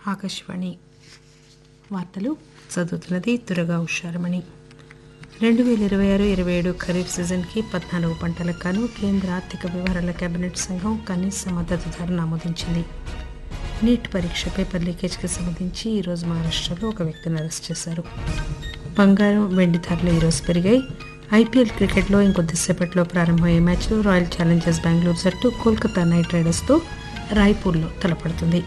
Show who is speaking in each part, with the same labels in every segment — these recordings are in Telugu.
Speaker 1: ఆకాశవాణి వార్తలు చదువుతున్నది దురగా ఉషారమణి రెండు వేల ఇరవై ఆరు ఇరవై ఏడు ఖరీఫ్ సీజన్కి పద్నాలుగు పంటలకు గాను కేంద్ర ఆర్థిక వ్యవహారాల కేబినెట్ సంఘం కనీస మద్దతు ధరను ఆమోదించింది నీట్ పరీక్ష పేపర్ లీకేజ్కి సంబంధించి ఈరోజు మహారాష్టలో ఒక వ్యక్తిని అరెస్ట్ చేశారు బంగారం వెండి ధరలు ఈరోజు పెరిగాయి ఐపీఎల్ క్రికెట్లో ఇంకొద్దిసేపట్లో ప్రారంభమయ్యే మ్యాచ్లో రాయల్ ఛాలెంజర్స్ బెంగళూరు జట్టు కోల్కతా నైట్ రైడర్స్తో రాయ్పూర్లో తలపడుతుంది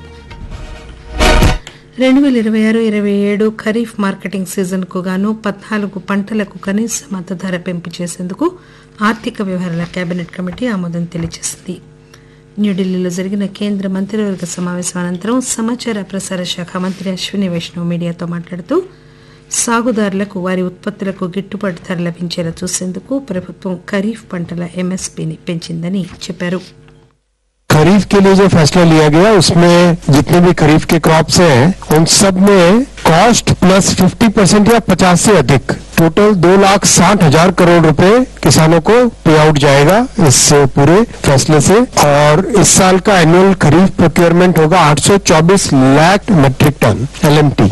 Speaker 1: రెండు వేల ఇరవై ఆరు ఇరవై ఏడు ఖరీఫ్ మార్కెటింగ్ సీజన్కు గాను పద్నాలుగు పంటలకు కనీస మద్దతు ధర పెంపు చేసేందుకు ఆర్థిక వ్యవహారాల కేబినెట్ కమిటీ ఆమోదం తెలియజేసింది న్యూఢిల్లీలో జరిగిన కేంద్ర మంత్రివర్గ సమావేశం అనంతరం సమాచార ప్రసార శాఖ మంత్రి అశ్విని వైష్ణవ్ మీడియాతో మాట్లాడుతూ సాగుదారులకు వారి ఉత్పత్తులకు గిట్టుబాటు ధర లభించేలా చూసేందుకు ప్రభుత్వం ఖరీఫ్ పంటల ఎంఎస్పీని పెంచిందని చెప్పారు
Speaker 2: खरीफ के लिए जो फैसला लिया गया उसमें जितने भी खरीफ के क्रॉप्स हैं उन सब में कॉस्ट प्लस 50 परसेंट या 50 से अधिक टोटल दो लाख साठ हजार करोड़ रुपए किसानों को पे आउट जाएगा इस पूरे फैसले से और इस साल का एनुअल खरीफ प्रोक्योरमेंट होगा 824 लाख मेट्रिक टन एलएमटी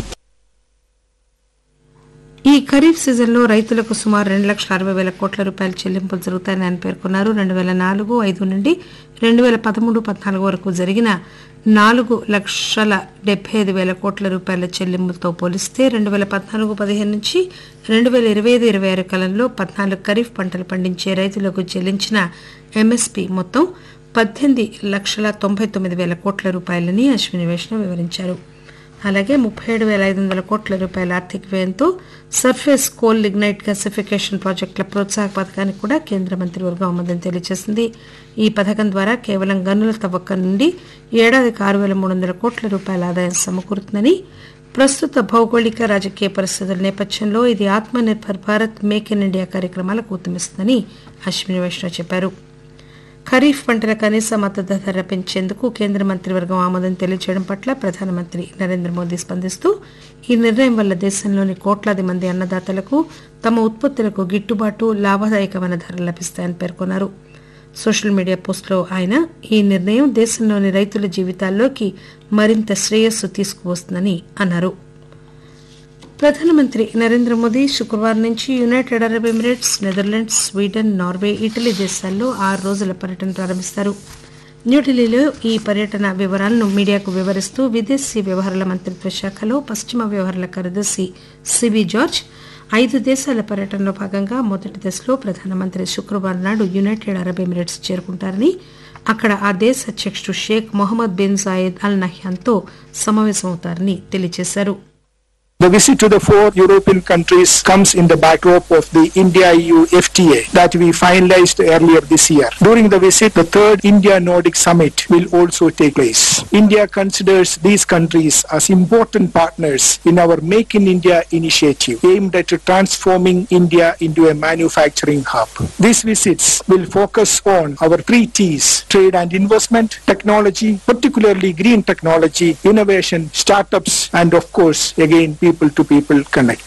Speaker 1: ఈ ఖరీఫ్ సీజన్లో రైతులకు సుమారు రెండు లక్షల అరవై వేల కోట్ల రూపాయల చెల్లింపులు జరుగుతాయని ఆయన పేర్కొన్నారు రెండు వేల నాలుగు ఐదు నుండి రెండు వేల పదమూడు పద్నాలుగు వరకు జరిగిన నాలుగు లక్షల డెబ్బై ఐదు వేల కోట్ల రూపాయల చెల్లింపులతో పోలిస్తే రెండు వేల పద్నాలుగు పదిహేను నుంచి రెండు వేల ఇరవై ఐదు ఇరవై ఆరు కాలంలో పద్నాలుగు ఖరీఫ్ పంటలు పండించే రైతులకు చెల్లించిన ఎంఎస్పీ మొత్తం పద్దెనిమిది లక్షల తొంభై తొమ్మిది వేల కోట్ల రూపాయలని అశ్విని వైష్ణవ్ వివరించారు అలాగే ముప్పై ఏడు వేల ఐదు వందల కోట్ల రూపాయల ఆర్థిక వ్యయంతో సర్ఫేస్ కోల్ లిగ్నైట్ గసిఫికేషన్ ప్రాజెక్టుల ప్రోత్సాహక పథకానికి కూడా కేంద్ర మంత్రివర్గం ఆమోదం తెలియజేసింది ఈ పథకం ద్వారా కేవలం గనుల తవ్వకం నుండి ఏడాదికి ఆరు వేల మూడు వందల కోట్ల రూపాయల ఆదాయం సమకూరుతుందని ప్రస్తుత భౌగోళిక రాజకీయ పరిస్థితుల నేపథ్యంలో ఇది Atma Nirbhar Bharat make in India కార్యక్రమాలకు ఊతమిస్తుందని అశ్విని వైష్ణవ్ చెప్పారు ఖరీఫ్ పంటల కనీస మద్దతు ధర పెంచేందుకు కేంద్ర మంత్రివర్గం ఆమోదం తెలియజేయడం పట్ల ప్రధానమంత్రి నరేంద్ర మోదీ స్పందిస్తూ ఈ నిర్ణయం వల్ల దేశంలోని కోట్లాది మంది అన్నదాతలకు తమ ఉత్పత్తులకు గిట్టుబాటు లాభదాయకమైన ధరలు లభిస్తాయని పేర్కొన్నారు సోషల్ మీడియా పోస్టులో ఆయన ఈ నిర్ణయం దేశంలోని రైతుల జీవితాల్లోకి మరింత శ్రేయస్సు తీసుకువస్తుందని అన్నారు ప్రధానమంత్రి నరేంద్ర మోదీ శుక్రవారం నుంచి United Arab Emirates Netherlands Sweden Norway Italy దేశాల్లో ఆరు రోజుల పర్యటన ప్రారంభిస్తారు న్యూఢిల్లీలో ఈ పర్యటన వివరాలను మీడియాకు వివరిస్తూ విదేశీ వ్యవహారాల మంత్రిత్వ శాఖలో పశ్చిమ వ్యవహారాల కార్యదర్శి సిబి జార్జ్ ఐదు దేశాల పర్యటనలో భాగంగా మొదటి దశలో ప్రధానమంత్రి శుక్రవారం నాడు యునైటెడ్ అరబ్ ఎమిరేట్స్ చేరుకుంటారని అక్కడ ఆ దేశ అధ్యక్షుడు Sheikh Mohammed bin Zayed Al నహ్యాన్తో సమావేశమవుతారని తెలియజేశారు
Speaker 3: The visit to the four European countries comes in the backdrop of the India-EU FTA that we finalized earlier this year. During the visit, the third India-Nordic summit will also take place. India considers these countries as important partners in our Make in India initiative aimed at transforming India into a manufacturing hub. These visits will focus on our three T's, trade and investment, technology, particularly green technology, innovation, startups, and of course, again, people to people connect.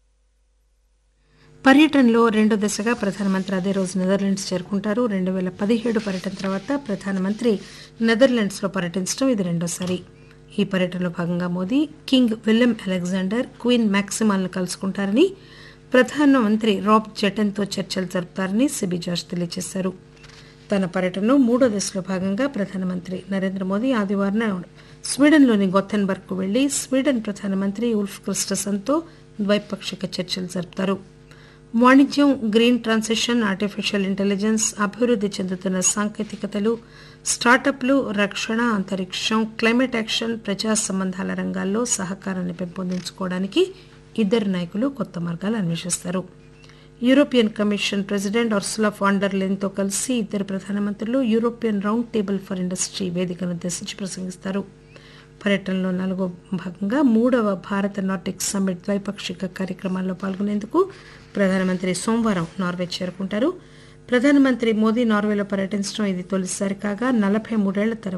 Speaker 1: పర్యటనలో రెండో దశగా ప్రధానమంత్రి అదే రోజు నెదర్లాండ్స్ చేరుకుంటారు రెండు వేల పదిహేడు పర్యటన తర్వాత ప్రధానమంత్రి నెదర్లాండ్స్ లో పర్యటించడం ఇది రెండోసారి ఈ పర్యటనలో భాగంగా Modi king Willem Alexander queen మ్యాక్సిమాల్ను కలుసుకుంటారని ప్రధానమంత్రి రాబ్ జెటన్తో చర్చలు జరుపుతారని సిబి జార్జ్ తెలియజేశారు తన పర్యటనలో మూడో దశలో భాగంగా ప్రధానమంత్రి నరేంద్ర మోదీ ఆదివారం స్వీడన్లోని గొథెన్బర్గ్కు వెళ్లి స్వీడన్ ప్రధానమంత్రి ఉల్ఫ్ క్రిస్టసన్తో ద్వైపాక్షిక చర్చలు జరుపుతారు వాణిజ్యం గ్రీన్ ట్రాన్సిషన్ ఆర్టిఫిషియల్ ఇంటెలిజెన్స్ అభివృద్ధి చెందుతున్న సాంకేతికతలు స్టార్టప్లు రక్షణ అంతరిక్షం క్లైమేట్ యాక్షన్ ప్రజా సంబంధాల రంగాల్లో సహకారాన్ని పెంపొందించుకోవడానికి ఇద్దరు నాయకులు కొత్త మార్గాలు అన్వేషిస్తారు European commission president Ursula von der లెన్తో కలిసి ఇద్దరు ప్రధానమంత్రులు European round table for industry వేదికను ఉద్దేశించి ప్రసంగిస్తారు పర్యటనలో నాలుగో భాగంగా మూడవ భారత నార్డిక్ సమ్మిట్ ద్వైపాక్షిక కార్యక్రమాల్లో పాల్గొనేందుకు ప్రధానమంత్రి సోమవారం నార్వే చేరుకుంటారు ప్రధానమంత్రి మోదీ నార్వేలో పర్యటించడం ఇది తొలిసారి కాగా నలభై మూడేళ్ల తర్వాత